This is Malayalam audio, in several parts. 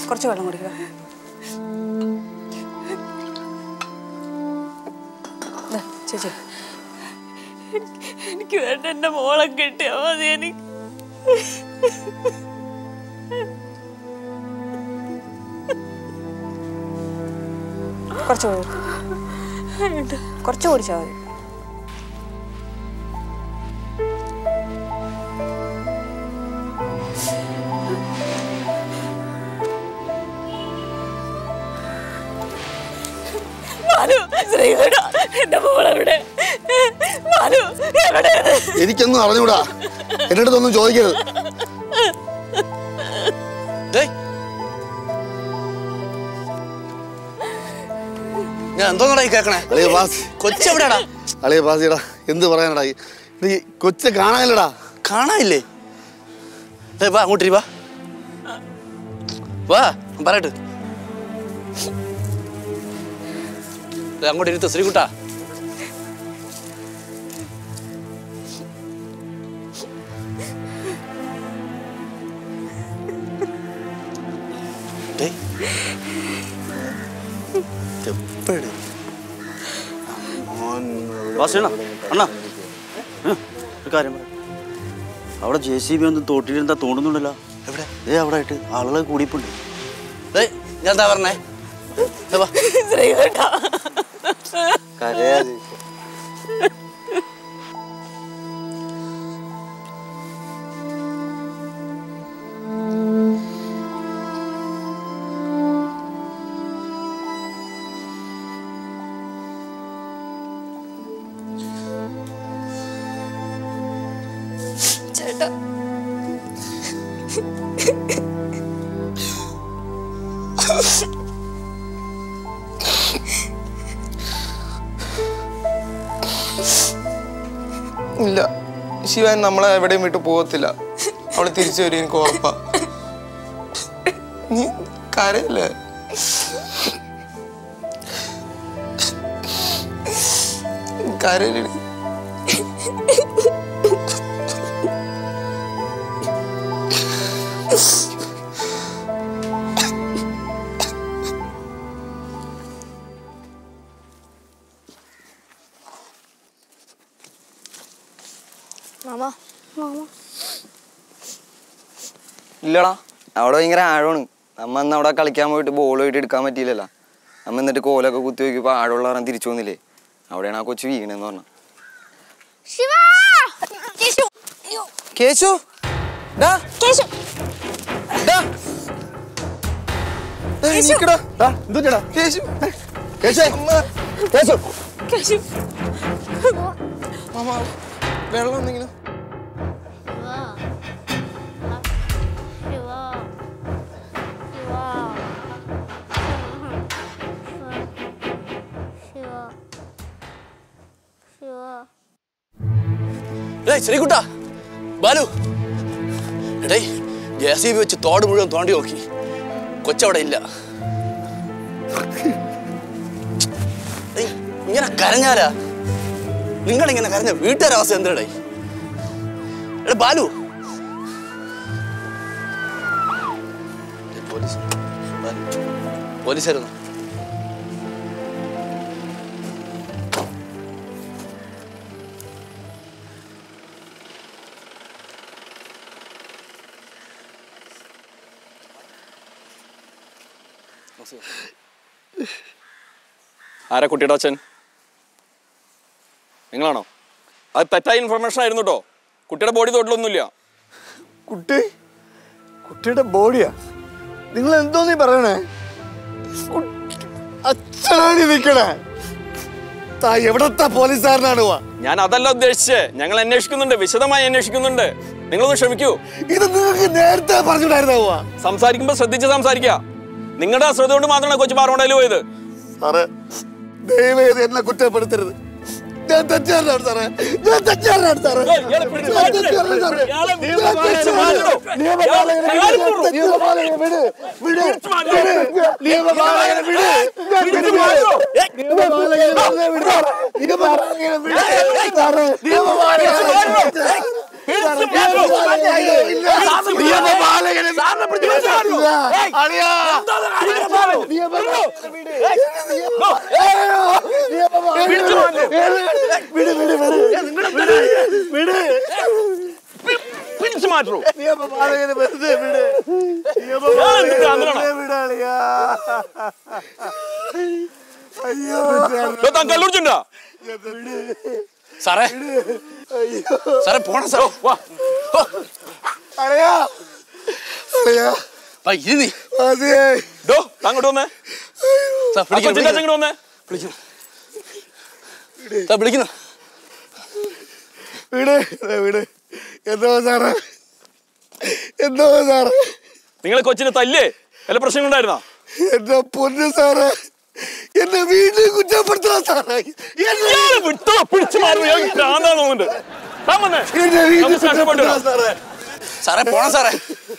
കുറച്ച് വെള്ളം കുടിക്കുക ദാ, ചേച്ചി എനിക്ക് വേണ്ട എന്റെ മോളെ കിട്ടിയാ മതി എനിക്ക് കുറച്ച് കുടി. കുറച്ച് കുടിച്ചാൽ മതി മാനു ശ്രീകട എന്റെ മോളെവിടെ മാനു എവിടെ എനിക്കൊന്നും അറിഞ്ഞൂടാ എന്റെ അടുത്തൊന്നും ചോദിക്കരുത് ഡേയ്. ഞാൻ എന്തോന്നടാ ഈ കേക്കണേ അളിയ ബാസ് കൊച്ചെവിടെയാടാ അളിയ ബാസിടാ എന്ത് പറയാനടാ ഈ- ഇത് ഈ കൊച്ചിനെ കാണാനില്ലടാ കാണാനില്ലേ ഡേയ്, വാ അങ്ങോട്ടിരി വാ വാ പറയട്ടെ ദേ, അങ്ങോട്ട് ഇരുത്ത് ശ്രീകുട്ടാ ഡേയ്. ഇതെപ്പടി? വാസുണ്ണ അണ്ണാ ഉം, ഒരു കാര്യം പറ അവിടെ ജെ സി ബി ഒന്നും തോട്ടിലെന്താ തോന്നുന്നുണ്ടല്ലോ എവിടെ ഏ അവിടെ ആയിട്ട് ആളുകൾ കൂടിയിപ്പുണ്ട് ഡേയ്, ഞാൻ എന്താ പറഞ്ഞേ ദേ, വാ ശ്രീകട കരയാതെ ചേട്ടാ ഇല്ല ശിവൻ നമ്മളെ എവിടെയും വിട്ടു പോകത്തില്ല അവള് തിരിച്ചു വരും എനിക്ക് ഉറപ്പാ നീ കരയല്ലേ കരയില്ലേ മാമ ഇല്ലടാ അവിടെ ഭയങ്കര ആഴമാണ് നമ്മ അന്ന് അവിടെ കളിക്കാൻ പോയിട്ട് ബോൾ പോയിട്ട് എടുക്കാൻ പറ്റിയില്ലല്ലോ നമ്മ എന്നിട്ട് കോലൊക്കെ കുത്തി നോക്കിയപ്പോൾ ആഴമുള്ള കാരണം തിരിച്ചു വന്നില്ലേ അവിടെയാണ് ആ കൊച്ചു വീണെന്ന് പറഞ്ഞു ശിവ കേശു അയ്യോ കേശു ഡാ കേശു ഡാ ഡാ, എണീക്കടാ. എന്തുറ്റാ കേശു കേശേ അമ്മ കേശു കേശു മാമ വെള്ളം എന്തെങ്കിലും ഡേയ് ശ്രീകുട്ടാ ബാലു എടേ ജെ സി ബി വെച്ച് തോട് മുഴുവൻ തോണ്ടി നോക്കി കൊച്ചവിടെ ഇല്ല ഡേയ്, ഇങ്ങനെ കരഞ്ഞാലാ നിങ്ങളിങ്ങനെ കരഞ്ഞ വീട്ടുകാരുടെ അവസ്ഥ എന്താടേ എടാ ബാലു ഡേയ്, പോലീസ് ബാലു, പോലീസായിരുന്നു ആരാ കുട്ടിയുടെ അച്ഛൻ നിങ്ങളാണോ അത് തെറ്റായ ഇൻഫർമേഷൻ ആയിരുന്നു കേട്ടോ കുട്ടിയുടെ ബോഡി തൊട്ടിലൊന്നുമില്ല കുട്ടി കുട്ടിയുടെ ബോഡിയാ നിങ്ങൾ എന്തോ നീ പറയണേ കു- അച്ഛനാണ് ഈ നിക്കണേ താ എവിടത്തെ പോലീസുകാരനാണ് വാ ഞാൻ അതല്ല ഉദ്ദേശിച്ചേ ഞങ്ങൾ അന്വേഷിക്കുന്നുണ്ട് വിശദമായി അന്വേഷിക്കുന്നുണ്ട് നിങ്ങളൊന്ന് ക്ഷമിക്കൂ ഇത് നിങ്ങൾക്ക് നേരത്തെ പറഞ്ഞിട്ടായിരുന്നോ വാ സംസാരിക്കുമ്പോൾ ശ്രദ്ധിച്ച് സംസാരിക്കുക നിങ്ങളുടെ അശ്രദ്ധ കൊണ്ട് മാത്രമാണ് കൊച്ചു പാറോണ്ടയിൽ പോയത് സാറേ ദയവേത് എന്നെ കുറ്റപ്പെടുത്തരുത് ഞാൻ തെറ്റുകാരനാണ് സാറേ ഞാൻ തെറ്റുകാരനാണ് സാറേ ഞാൻ തെറ്റുകാരനാണ് സാറേ. ഞാൻ തെറ്റുകാരനാണ്. നിയമപാലകനെ വിട്. നിയമപാലകനെ വിട്. വിട്. വിട്. നിയമപാലകനെ വിട്. ഞാൻ തെറ്റുകാരൻ. നിയമപാലകനെ വെറുതെ വിട്. നിയമപാലകനെ വിട്. സാറേ, നിയമപാലകനെ വിട്. നിയമപാലകനെ ഇല്ല. അളിയാ. വിട് വിട് വിട് വിട് പിടിച്ചു മാറ്റൂ നിയമപാലകനെ വെറുതെ വിട് ഞാൻ എന്തിനാ അങ്ങനെ? വെറുതെ വിട് അളിയാ. അയ്യോ താൻ കല്ലുടിച്ചിട്ടുണ്ടോ സാറേ സാറേ പോണം സാറേ വാ ഓ, അളിയാ അളിയാ വാ, ഇരി നീ അതെ ഡോ അങ്ങോട്ട് വന്നേ സാർ ആ കൊച്ചിന്റെ വിളിക്കുന്നു അങ്ങോട്ട് വന്നേ വിളിക്കുന്നു സാർ വിളിക്കുന്നു വിട് ദേ വിട് എന്തോ സാറേ എന്തോ സാറേ നിങ്ങൾ കൊച്ചിനെ തല്ലേ വല്ല പ്രശ്നങ്ങളുണ്ടായിരുന്നോ എന്റെ പൊന്ന് സാറേ എന്നെ വീണ്ടും കുറ്റപ്പെടുത്തണം സാറേ എന്നെ ഇയാളെ വിട്ടോ പിടിച്ചു മാറുന്നു ഞാൻ ഭ്രാന്താന്ന് തോന്നുന്നുണ്ട് താൻ വന്നേ എന്നെ വീണ്ടും നമുക്ക് സ്റ്റേഷനിൽ പോയിട്ട് കുറ്റപ്പെടുത്തണം സാറേ സാറേ പോണം സാറേ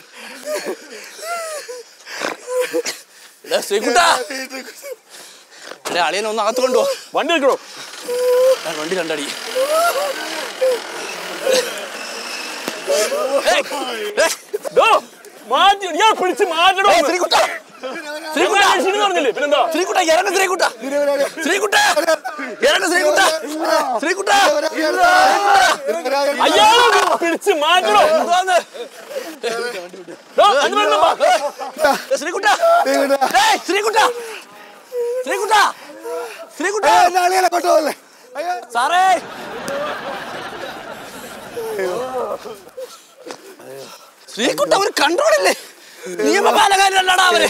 എടാ, ശ്രീകുട്ടാ വീണ്ടും കുറ്റ- എടാ അളിയനെ ഒന്ന് അകത്ത് കൊണ്ടുപോ വണ്ടി എടുക്കണോ ഞാൻ വണ്ടി രണ്ടടി ഏയ്, ഏയ്, ഡോ മാറ്റി ഇയാൾ പിടിച്ച് മാറ്റണോ ഏയ്, ശ്രീകുട്ടാ ശ്രീകുട്ട പറഞ്ഞില്ലേ പിന്നെന്താ ശ്രീകുട്ട ഇറങ്ങ ശ്രീകുട്ട ശ്രീകുട്ട ഇറങ്ങ ശ്രീകുട്ട ശ്രീകുട്ട അയാളെ പിടിച്ച് മാറ്റണോ എന്തോന്ന് ഡോ, അങ്ങ് വരണം, വാ. ശ്രീകുട്ട ശ്രീകുട്ടാ. ഏയ്, ശ്രീകുട്ട ശ്രീകുട്ട ശ്രീകുട്ട ഏ, എന്നെ അളിയനെ കൊണ്ടുപോകല്ലേ അയ്യോ സാറേ ശ്രീകുട്ട ഒരു കൺട്രോൾ ഇല്ലേ നിയമപാലകാരനല്ലടാ അവര്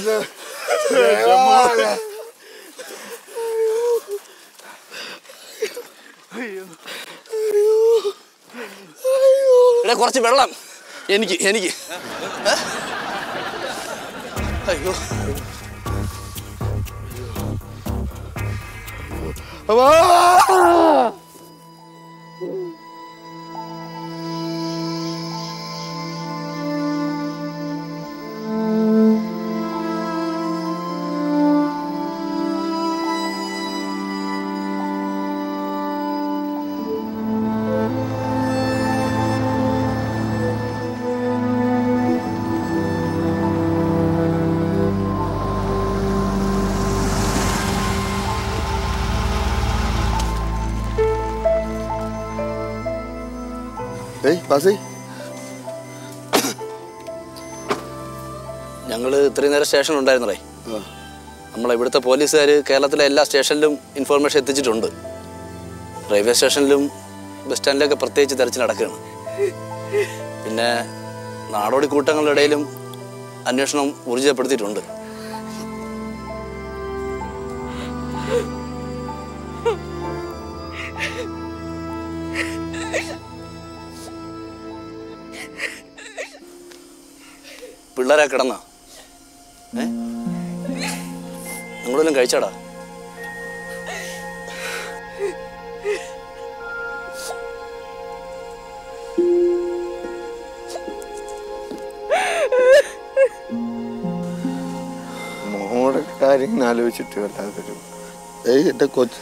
ഇവിടെ കുറച്ച് വെള്ളം എനിക്ക് എനിക്ക് ഏ? അയ്യോ ഏയ് ബാസി ഞങ്ങൾ ഇത്രയും നേരം സ്റ്റേഷൻ ഉണ്ടായിരുന്നേ നമ്മളെ ഇവിടുത്തെ പോലീസുകാർ കേരളത്തിലെ എല്ലാ സ്റ്റേഷനിലും ഇൻഫോർമേഷൻ എത്തിച്ചിട്ടുണ്ട് റെയിൽവേ സ്റ്റേഷനിലും ബസ് സ്റ്റാൻഡിലൊക്കെ പ്രത്യേകിച്ച് തെരച്ചിൽ നടക്കുകയാണ് പിന്നെ നാടോടി കൂട്ടങ്ങളുടെ ഇടയിലും അന്വേഷണം ഊർജിതപ്പെടുത്തിയിട്ടുണ്ട് പിള്ളേരെ കിടന്നാ ഏ നിങ്ങളെല്ലാം കഴിച്ചാടാ മോടെ കാര്യം ആലോചിച്ചിട്ട് വല്ലാതൊരു ഏയ് എന്റെ കൊച്ച്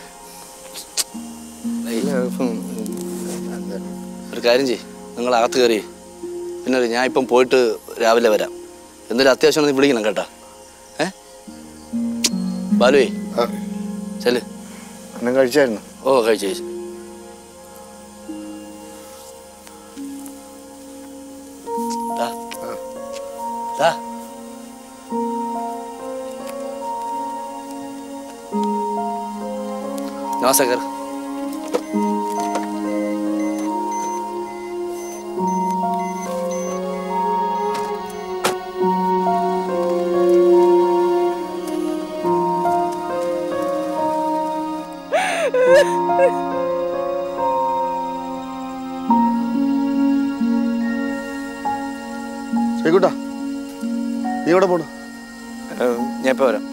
ഒരു കാര്യം ചെയ്യ് നിങ്ങൾ അകത്ത് കയറി പിന്നെ ഒരു- ഞാൻ ഇപ്പം പോയിട്ട് രാവിലെ വരാം എന്തെങ്കിലും അത്യാവശ്യം ഉണ്ടെങ്കിൽ വിളിക്കണം കേട്ടാ ഏ ബാലുവേ ചെല് അന്നം കഴിച്ചായിരുന്നു ഓ കഴിച്ചു കഴിച്ചു ദാ. ദാ. നമസ്കാരം ശ്രീകുട്ടാ നീ എവിടെ പോണു ഞാൻ ഇപ്പൊ വരാം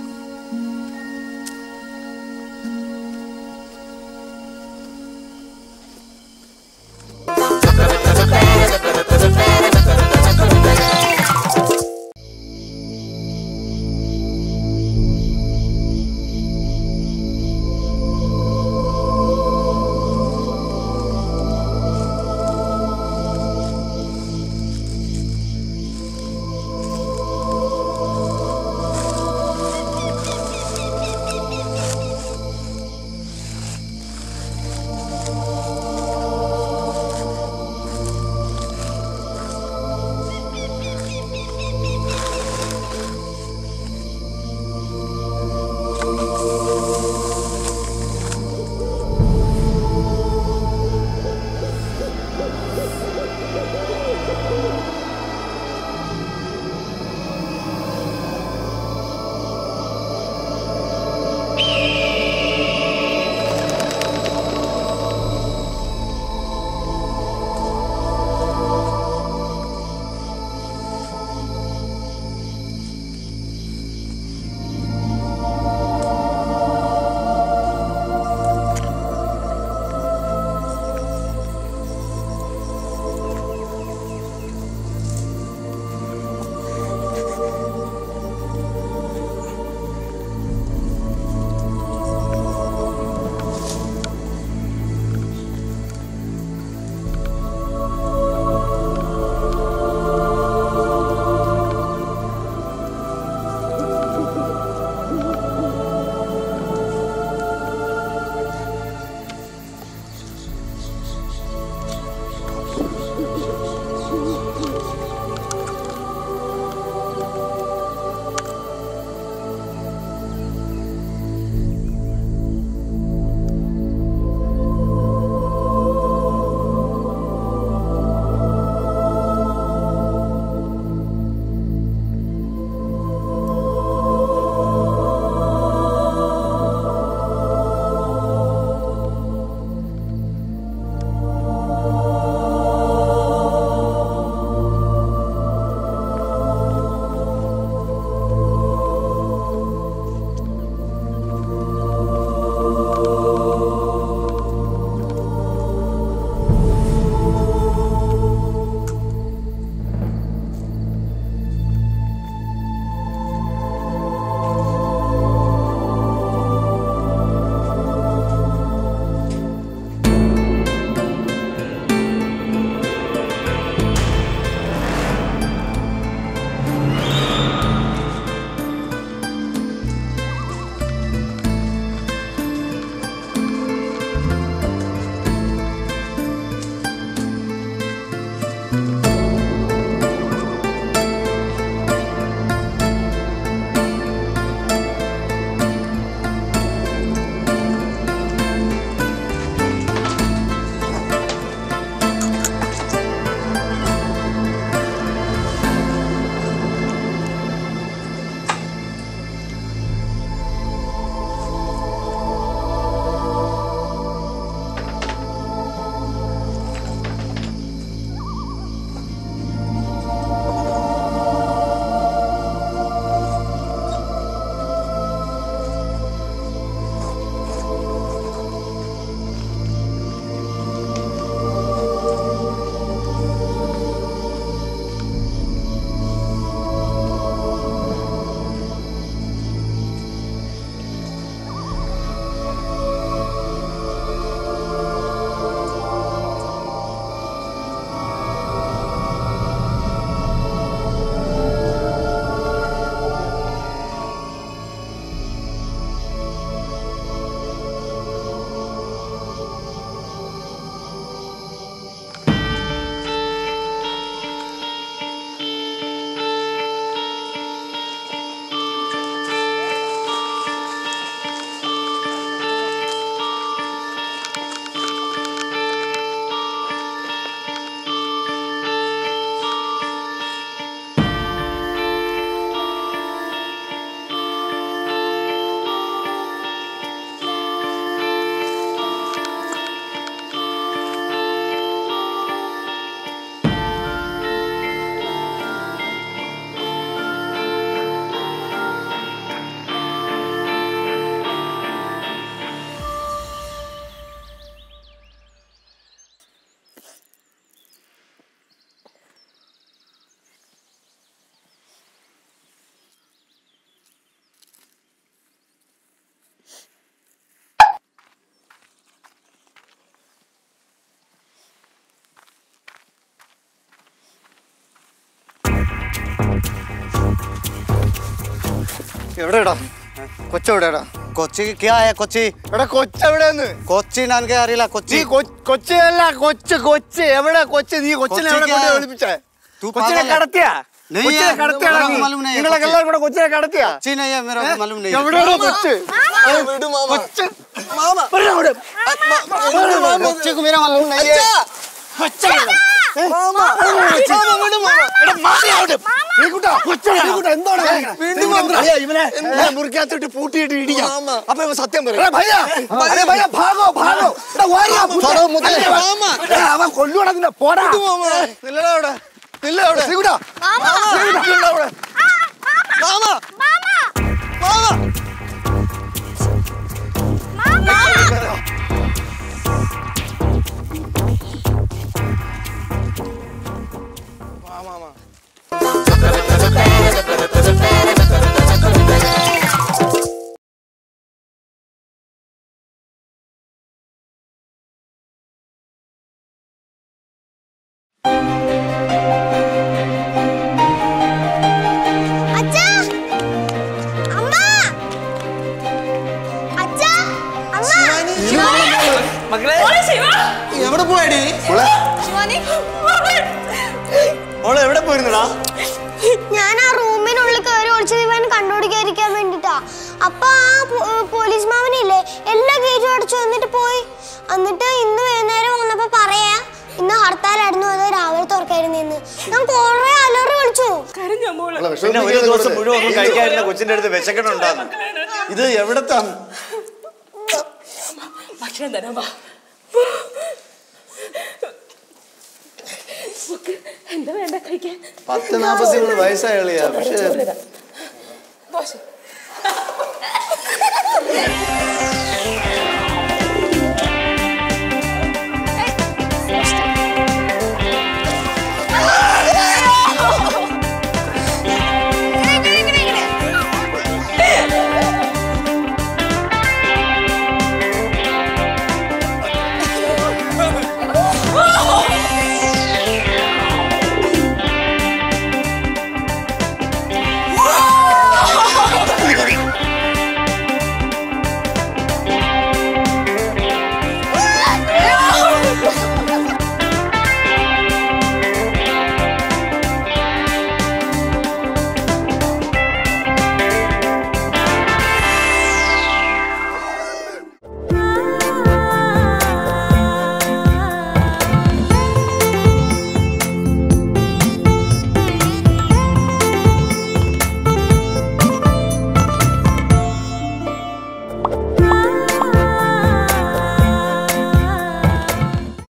എവിടെടാ കൊച്ചെവിടെടാ കൊച്ചി ക്യാ ഹൈ കൊച്ചി എടാ കൊച്ചെവിടെന്ന് കൊച്ചി എനിക്ക് അറിയില്ല നീ കൊച്ചി കൊ- കൊച്ചിയല്ല കൊച്ച് കൊച്ച് എവിടെ കൊച്ച് നീ കൊച്ചിനെ എവിടെ കൊച്ചിക്ക് കൊണ്ട് ഒളിപ്പിച്ചേ तू കൊച്ചിനെ पागल है। കടത്തിയാ नहीं കൊച്ചിനെ है, കടത്തിയാടാ मेरे നീ? को मालूम नहीं है, നിങ്ങളൊക്കെ കൊച്ചി। എല്ലാവരും കൂടെ കൊച്ചിനെ കടത്തിയാ കൊച്ചി नहीं है मेरा को मालूम नहीं है എവിടെയാണോ കൊച്ച് കൊച്ച് വരൂ അങ്ങോട്ട്. കൊച്ചി को मेरा मालूम नहीं है കൊച്ചാണ്. ഏ? കൊച്ച്. എടാ, മാറി അങ്ങോട്ട്. ശ്രീകുട്ടാ, കൊച്ചാണ്. ശ്രീകുട്ടാ, എന്തോടാ കാണിക്കണെ? അളിയാ, ഇവനെ ഇവനെ മുറിക്കകത്തിട്ട് പൂട്ടിയിട്ട് ഇടിക്കാം അപ്പൊ ഇവൻ സത്യം പറയും എടാ, ഭയ്യാ, അരെ ഭയ്യാ, ഭാഗോ ഭാഗോ എടാ, വാരിയാ, പുല്ല്. എടാ, അവൻ കൊല്ലുവാടാ നിന്നെ പോടാ നില്ലടാ അവിടെ നില്ല അവിടെ ശ്രീകുട്ടാ ശ്രീകുട്ടാ, നില്ല അവിടെ മാമ മാമ അച്ഛാ അമ്മ അച്ഛാ അമ്മ മക്കളെ എവിടെ പോയടി ശിവാനി മോളെ എവിടെ പോയിരുന്നടാ ഞാൻ ആ റൂമിനുള്ളിൽ കയറി ഒളിച്ചത് ഇവൻ കണ്ടുപിടിക്കാതിരിക്കാൻ വേണ്ടിട്ടാ അപ്പൊ ആ പോ- പോലീസ് മാമനില്ലേ എല്ലാ ഗേറ്റും അടച്ചു വന്നിട്ട് പോയി എന്നിട്ട് ഇന്ന് വൈകുന്നേരം വന്നപ്പോ പറയാ ഇന്ന് ഹർത്താലായിരുന്നു അത് രാവിലെ തുറക്കായിരുന്നു ഇന്ന് ഞാൻ കൊറേ അലറി വിളിച്ചു പിന്നെ ഒരു ദിവസം മുഴുവൻ ഒന്നും കഴിക്കാതിരുന്ന കൊച്ചിന്റെ അടുത്ത് വിശക്കണുണ്ടാകും ഇത് എവിടത്താ ഭക്ഷണം തരാം വാ എന്താ വേണ്ട കഴിക്കാൻ പത്ത് നാപ്പത്തി മൂന്ന് വയസ്സായ കളിയാ പക്ഷേ ദോശ